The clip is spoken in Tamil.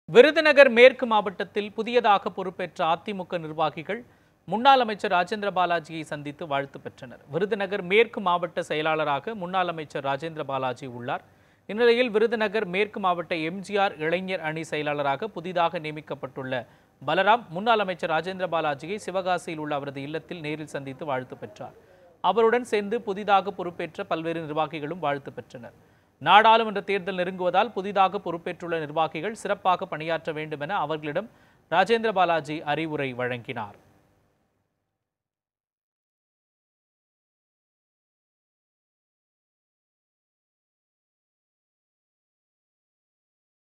விருதுநகர் மேற்கு மாவட்டத்தில் புதியதாக பொறுப்பேற்ற அதிமுக நிர்வாகிகள் முன்னாள் அமைச்சர் ராஜேந்திர பாலாஜியை சந்தித்து வாழ்த்து பெற்றனர் விருதுநகர் மேற்கு மாவட்ட செயலாளராக முன்னாள் அமைச்சர் ராஜேந்திர பாலாஜி உள்ளார் இந்நிலையில் விருதுநகர் மேற்கு மாவட்ட எம்ஜிஆர் இளைஞர் அணி செயலாளராக புதிதாக நியமிக்கப்பட்டுள்ள பலராம் முன்னாள் அமைச்சர் ராஜேந்திர பாலாஜியை சிவகாசியில் உள்ள அவரது இல்லத்தில் நேரில் சந்தித்து வாழ்த்து பெற்றார் அவருடன் சேர்ந்து புதிதாக பொறுப்பேற்ற பல்வேறு நிர்வாகிகளும் வாழ்த்து பெற்றனர் நாடாளுமன்ற தேர்தல் நெருங்குவதால் புதிதாக பொறுப்பேற்றுள்ள நிர்வாகிகள் சிறப்பாக பணியாற்ற வேண்டும் என அவர்களிடம் ராஜேந்திர பாலாஜி அறிவுரை வழங்கினார்